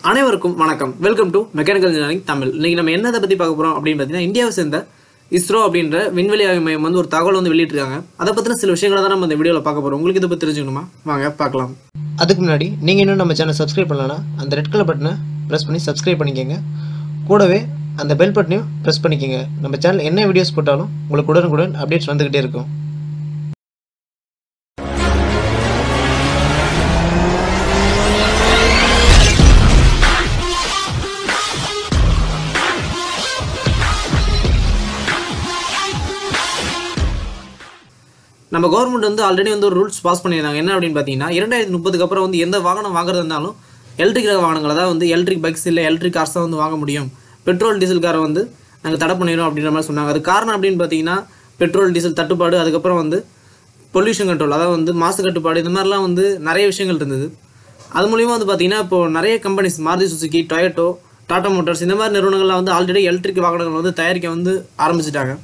அனைவருக்கும் வணக்கம் welcome to mechanical engineering Tamil இன்னைக்கு நம்ம என்னதை பற்றி பார்க்க போகிறோம் அப்படின்னு பார்த்தீங்கன்னா இந்தியாவை சேர்ந்த இஸ்ரோ அப்படின்ற விண்வெளி ஆய்வு மையம் வந்து ஒரு தகவல் வந்து வெளியிட்டிருக்காங்க அதை பற்றின சில விஷயங்களை தான் நம்ம இந்த வீடியோவில் பார்க்க போகிறோம் உங்களுக்கு இதை பற்றி தெரிஞ்சுக்கணுமா வாங்க பார்க்கலாம் அதுக்கு முன்னாடி நீங்கள் இன்னும் நம்ம சேனல் சப்ஸ்கிரைப் பண்ணலன்னா அந்த ரெட் கலர் பட்டனை ப்ரெஸ் பண்ணி சப்ஸ்கிரைப் பண்ணிக்கோங்க கூடவே அந்த பெல் பட்டனையும் ப்ரெஸ் பண்ணிக்கோங்க நம்ம சேனல் என்ன வீடியோஸ் போட்டாலும் உங்களுக்கு உடனுக்குடன் அப்டேட்ஸ் வந்துக்கிட்டே இருக்கும் நம்ம கவர்மெண்ட் வந்து ஆல்ரெடி வந்து ஒரு ரூல்ஸ் பாஸ் பண்ணியிருந்தாங்க என்ன அப்படின்னு பார்த்தீங்கன்னா இரண்டாயிரத்தி முப்பதுக்கு அப்புறம் வந்து எந்த வாகனம் வாங்குறது இருந்தாலும் எலக்ட்ரிக் வாகனங்களை தான் வந்து எலக்ட்ரிக் பைக்ஸ் இல்லை எலக்ட்ரிக் கார்ஸ் தான் வந்து வாங்க முடியும் பெட்ரோல் டீசல் காரை வந்து நாங்கள் தடை பண்ணிடுறோம் அப்படின்ற மாதிரி சொன்னாங்க அது காரணம் அப்படின்னு பார்த்தீங்கன்னா பெட்ரோல் டீசல் தட்டுப்பாடு அதுக்கப்புறம் வந்து பொல்யூஷன் கண்ட்ரோல் அதாவது வந்து மாசு கட்டுப்பாடு இந்த மாதிரிலாம் வந்து நிறைய விஷயங்கள் இருந்தது அது மூலியமாக வந்து பார்த்தீங்கன்னா இப்போ நிறைய companies Maruti Suzuki Toyota Tata Motors இந்த மாதிரி நிறுவனங்கள்லாம் வந்து ஆல்ரெடி எலக்ட்ரிக் வாகனங்கள் வந்து தயாரிக்க வந்து ஆரம்பிச்சிட்டாங்க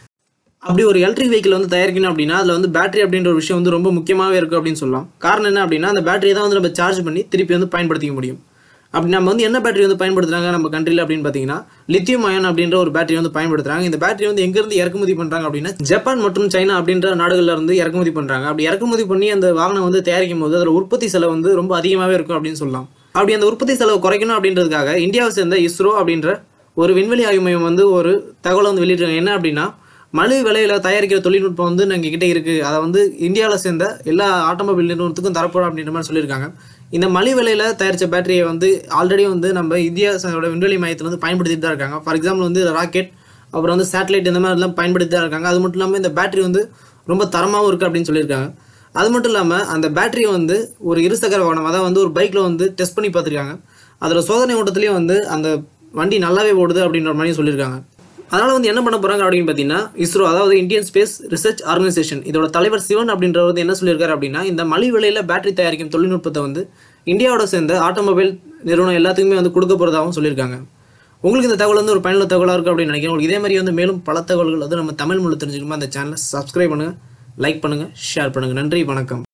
அப்படி ஒரு எலக்ட்ரிக் வெஹிக்கிள் வந்து தயாரிக்கணும் அப்படின்னா அதில் வந்து பேட்டரி அப்படின்ற ஒரு விஷயம் வந்து ரொம்ப முக்கியமாகவே இருக்குது அப்படின்னு சொல்லலாம் காரணம் என்ன அப்படின்னா அந்த பேட்டரியை தான் வந்து நம்ம சார்ஜ் பண்ணி திருப்பி வந்து பயன்படுத்திக்க முடியும் அப்படி நம்ம வந்து என்ன பேட்டரி வந்து பயன்படுத்துறாங்க நம்ம கண்ட்ரியில் அப்படின்னு பார்த்தீங்கன்னா லித்தியம் அயன் அப்படின்ற ஒரு பேட்டரி வந்து பயன்படுத்துறாங்க இந்த பேட்டரி வந்து எங்கேருந்து இறக்குமதி பண்ணுறாங்க அப்படின்னா ஜப்பான் மற்றும் சைனா அப்படின்ற நாடுகள்ல இருந்து இறக்குமதி பண்ணுறாங்க அப்படி இறக்குமதி பண்ணி அந்த வாகனம் வந்து தயாரிக்கும் போது அதில் உற்பத்தி செலவு வந்து ரொம்ப அதிகமாகவே இருக்கும் அப்படின்னு சொல்லலாம் அப்படி அந்த உற்பத்தி செலவு குறைக்கணும் அப்படின்றதுக்காக இந்தியாவை சேர்ந்த இஸ்ரோ அப்படின்ற ஒரு விண்வெளி ஆய்வு மையம் வந்து ஒரு தகவலை வந்து வெளியிட்டிருக்காங்க என்ன அப்படின்னா மலிவு விலையில தயாரிக்கிற தொழில்நுட்பம் வந்து எங்கள் கிட்ட இருக்குது அதை வந்து இந்தியாவில் சேர்ந்த எல்லா ஆட்டோமொபைல் நிறுவனத்துக்கும் தரப்போகிறோம் அப்படின்ற மாதிரி சொல்லியிருக்காங்க இந்த மலிவு விலையில தயாரித்த பேட்டரியை வந்து ஆல்ரெடி வந்து நம்ம இந்தியாவோட விண்வெளி மையத்தில் வந்து பயன்படுத்திட்டு தான் இருக்காங்க ஃபார் எக்ஸாம்பிள் வந்து ராக்கெட் அப்புறம் வந்து சேட்டலைட் இந்த மாதிரிலாம் பயன்படுத்தி தான் இருக்காங்க அது மட்டும் இல்லாமல் இந்த பேட்டரி வந்து ரொம்ப தரமாகவும் இருக்குது அப்படின்னு சொல்லியிருக்காங்க அது மட்டும் இல்லாமல் அந்த பேட்டரியை வந்து ஒரு இருசக்கர வாகனம் அதாவது வந்து ஒரு பைக்கில் வந்து டெஸ்ட் பண்ணி பார்த்துருக்காங்க அதில் சோதனை ஓட்டத்துலேயும் வந்து அந்த வண்டி நல்லாவே ஓடுது அப்படின்ற மாதிரி சொல்லியிருக்காங்க அதனால் வந்து என்ன பண்ண போகிறாங்க அப்படின்னு பார்த்தீங்கன்னா இஸ்ரோ அதாவது இந்தியன் ஸ்பேஸ் ரிசர்ச் ஆர்கனைசேஷன் இதோட தலைவர் சிவன் அப்படின்றவர் வந்து என்ன சொல்லியிருக்காரு அப்படின்னா இந்த மலிவு விலையில் பேட்டரி தயாரிக்கும் தொழில்நுட்பத்தை வந்து இந்தியாவோட சேர்ந்த ஆட்டோமொபைல் நிறுவனம் எல்லாத்துக்குமே வந்து கொடுக்க போகிறதாகவும் சொல்லியிருக்காங்க உங்களுக்கு இந்த தகவல் வந்து ஒரு பயனுள்ள தகவலாக இருக்கும் அப்படின்னு நினைக்கிறேன் உங்களுக்கு இதே மாதிரி வந்து மேலும் பல தகவல்கள் வந்து நம்ம தமிழ் மொழி தெரிஞ்சுக்கணுமா அந்த சேனலை சப்ஸ்கிரைப் பண்ணுங்கள் லைக் பண்ணுங்கள் ஷேர் பண்ணுங்கள் நன்றி வணக்கம்